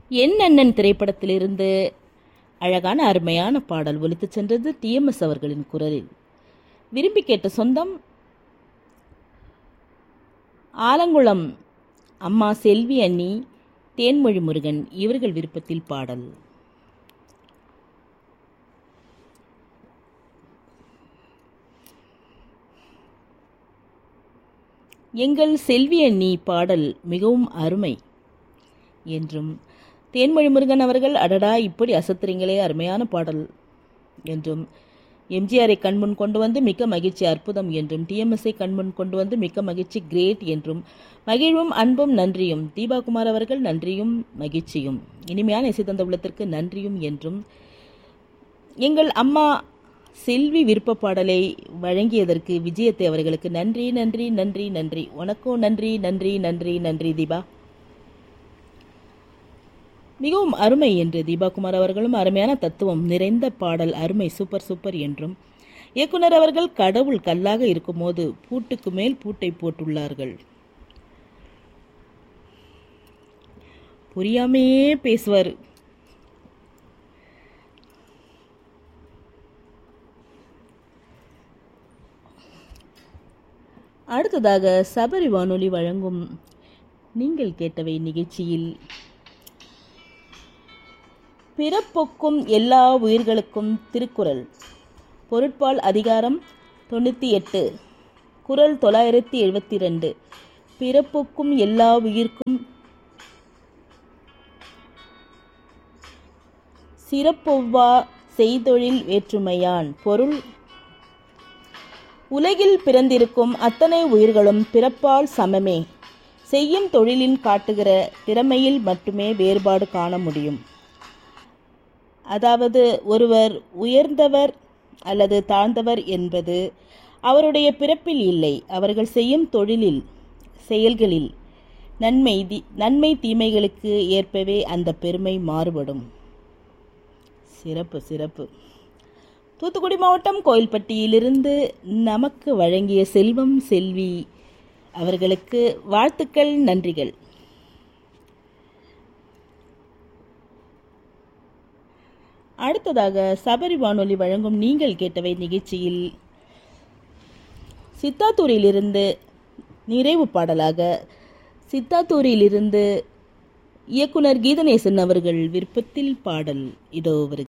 என் அண்ணன் திரைப்படத்திலிருந்து அழகான அருமையான பாடல் ஒலித்துச் சென்றது டிஎம்எஸ் அவர்களின் குரலில் விரும்பி கேட்ட சொந்தம் ஆலங்குளம் அம்மா செல்வி அண்ணி தேன்மொழி முருகன் இவர்கள் விருப்பத்தில் பாடல் எங்கள் செல்வி அண்ணி பாடல் மிகவும் அருமை என்றும் தேன்மொழி முருகன் அவர்கள் அடடா இப்படி அசத்துறீங்களே அருமையான பாடல் என்றும் எம்ஜிஆரை கண்முன் கொண்டு வந்து மிக்க மகிழ்ச்சி அற்புதம் என்றும் டிஎம்எஸ்ஐ கண்முன் கொண்டு வந்து மிக்க மகிழ்ச்சி கிரேட் என்றும் மகிழ்வும் அன்பும் நன்றியும் தீபாகுமார் அவர்கள் நன்றியும் மகிழ்ச்சியும் இனிமையான இசை தந்த உள்ளத்திற்கு நன்றியும் என்றும் எங்கள் அம்மா செல்வி விருப்ப பாடலை வழங்கியதற்கு விஜயத்தை அவர்களுக்கு நன்றி நன்றி நன்றி நன்றி உனக்கும் நன்றி நன்றி நன்றி நன்றி தீபா மிகவும் அருமை என்று தீபாகுமார் அவர்களும் அருமையான தத்துவம் நிறைந்த பாடல் அருமை சூப்பர் சூப்பர் என்றும் இயக்குனர் அவர்கள் கடவுள் கல்லாக இருக்கும்போது பூட்டுக்கு மேல் பூட்டை போட்டுள்ளார்கள் புரியாமையே பேசுவார் அடுத்ததாக சபரி வானொலி வழங்கும் நீங்கள் கேட்டவை நிகழ்ச்சியில் பிறப்பொக்கும் எல்லா உயிர்களுக்கும் திருக்குறள் பொருட்பால் அதிகாரம் தொண்ணூற்றி எட்டு குரல் தொள்ளாயிரத்தி எழுபத்தி ரெண்டு பிறப்பொக்கும் எல்லா உயிர்க்கும் சிறப்பொவ்வா செய்தொழில் வேற்றுமையான் பொருள் உலகில் பிறந்திருக்கும் அத்தனை உயிர்களும் பிறப்பால் சமமே செய்யும் தொழிலின் காட்டுகிற திறமையில் மட்டுமே வேறுபாடு காண முடியும் அதாவது ஒருவர் உயர்ந்தவர் அல்லது தாழ்ந்தவர் என்பது அவருடைய பிறப்பில் இல்லை அவர்கள் செய்யும் தொழிலில் செயல்களில் நன்மை தி நன்மை தீமைகளுக்கு ஏற்பவே அந்த பெருமை மாறுபடும் சிறப்பு சிறப்பு தூத்துக்குடி மாவட்டம் கோயில்பட்டியிலிருந்து நமக்கு வழங்கிய செல்வம் செல்வி அவர்களுக்கு வாழ்த்துக்கள் நன்றிகள் அடுத்ததாக சபரி வானொலி வழங்கும் நீங்கள் கேட்டவை நிகழ்ச்சியில் சித்தாத்தூரிலிருந்து நிறைவு பாடலாக சித்தாத்தூரிலிருந்து இயக்குனர் கீதநேசன் அவர்கள் விருப்பத்தில் பாடல் இதோ வருகிறது